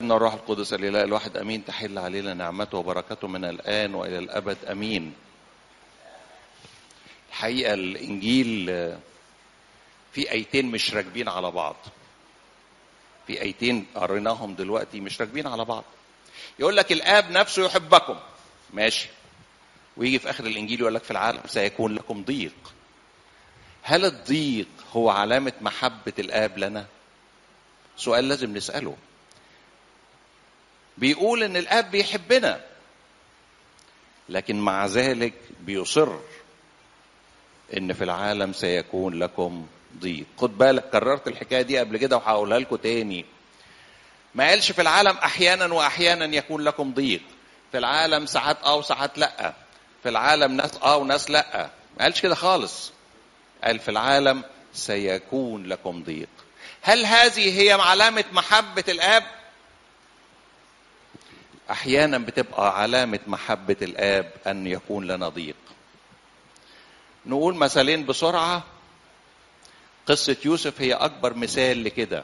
والابن والروح القدس الاله الواحد امين تحل علينا نعمته وبركته من الان والى الابد امين الحقيقه الانجيل في ايتين مش راكبين على بعض في ايتين قريناهم دلوقتي مش راكبين على بعض يقول لك الاب نفسه يحبكم ماشي ويجي في اخر الانجيل يقول لك في العالم سيكون لكم ضيق هل الضيق هو علامه محبه الاب لنا سؤال لازم نساله بيقول ان الاب بيحبنا لكن مع ذلك بيصر ان في العالم سيكون لكم ضيق خد بالك كررت الحكايه دي قبل كده وهقولها لكم تاني ما قالش في العالم احيانا واحيانا يكون لكم ضيق في العالم ساعات اه وساعات لا في العالم ناس اه وناس لا ما قالش كده خالص قال في العالم سيكون لكم ضيق هل هذه هي علامه محبه الاب احيانا بتبقى علامه محبه الاب ان يكون لنا ضيق نقول مثالين بسرعه قصه يوسف هي اكبر مثال لكده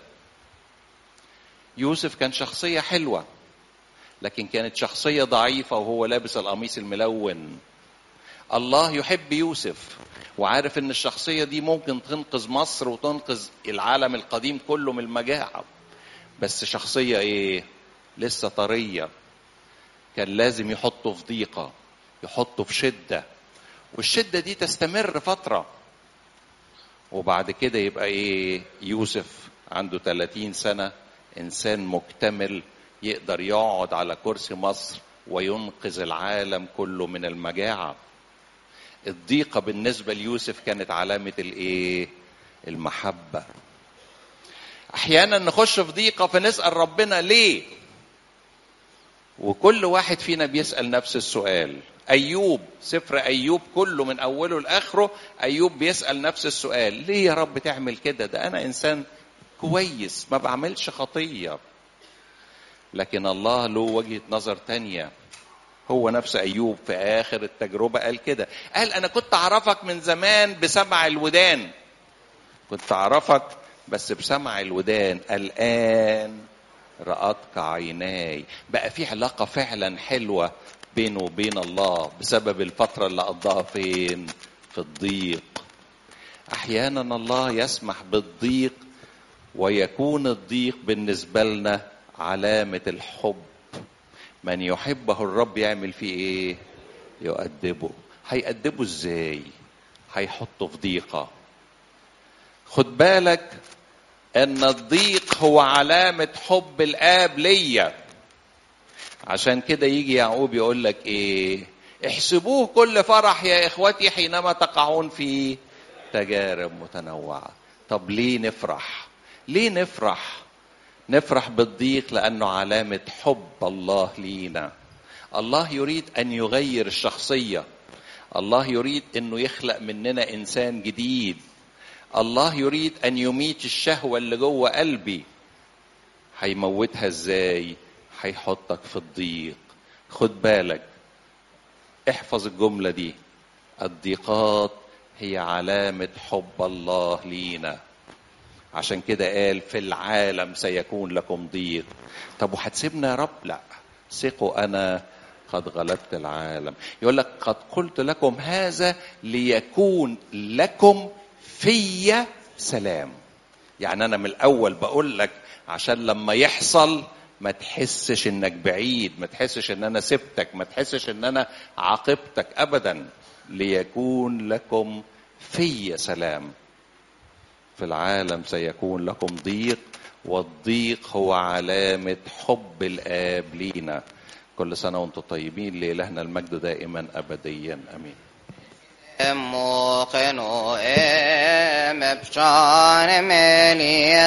يوسف كان شخصيه حلوه لكن كانت شخصيه ضعيفه وهو لابس القميص الملون الله يحب يوسف وعارف ان الشخصيه دي ممكن تنقذ مصر وتنقذ العالم القديم كله من المجاعه بس شخصيه ايه لسه طريه كان لازم يحطه في ضيقه يحطه في شده والشده دي تستمر فتره وبعد كده يبقى ايه يوسف عنده 30 سنه انسان مكتمل يقدر يقعد على كرسي مصر وينقذ العالم كله من المجاعه الضيقه بالنسبه ليوسف كانت علامه الايه المحبه احيانا نخش في ضيقه فنسال ربنا ليه وكل واحد فينا بيسال نفس السؤال ايوب سفر ايوب كله من اوله لاخره ايوب بيسال نفس السؤال ليه يا رب تعمل كده ده انا انسان كويس ما بعملش خطيه لكن الله له وجهه نظر تانية هو نفس ايوب في اخر التجربه قال كده قال انا كنت اعرفك من زمان بسمع الودان كنت اعرفك بس بسمع الودان الان رأتك عيناي بقى في علاقة فعلا حلوة بينه وبين الله بسبب الفترة اللي قضاها فين في الضيق أحيانا الله يسمح بالضيق ويكون الضيق بالنسبة لنا علامة الحب من يحبه الرب يعمل فيه ايه يؤدبه هيأدبه ازاي هيحطه في ضيقة خد بالك ان الضيق هو علامة حب الاب ليا عشان كده يجي يعقوب يقول لك ايه احسبوه كل فرح يا اخوتي حينما تقعون في تجارب متنوعة طب ليه نفرح ليه نفرح نفرح بالضيق لانه علامة حب الله لينا الله يريد ان يغير الشخصية الله يريد انه يخلق مننا انسان جديد الله يريد ان يميت الشهوه اللي جوه قلبي هيموتها ازاي هيحطك في الضيق خد بالك احفظ الجمله دي الضيقات هي علامه حب الله لينا عشان كده قال في العالم سيكون لكم ضيق طب وهتسيبنا يا رب لا ثقوا انا قد غلبت العالم يقول لك قد قلت لكم هذا ليكون لكم في سلام يعني انا من الاول بقول لك عشان لما يحصل ما تحسش انك بعيد ما تحسش ان انا سبتك ما تحسش ان انا عاقبتك ابدا ليكون لكم في سلام في العالم سيكون لكم ضيق والضيق هو علامة حب الآب لينا كل سنة وانتم طيبين لإلهنا المجد دائما أبديا أمين موقن ام بشان ملي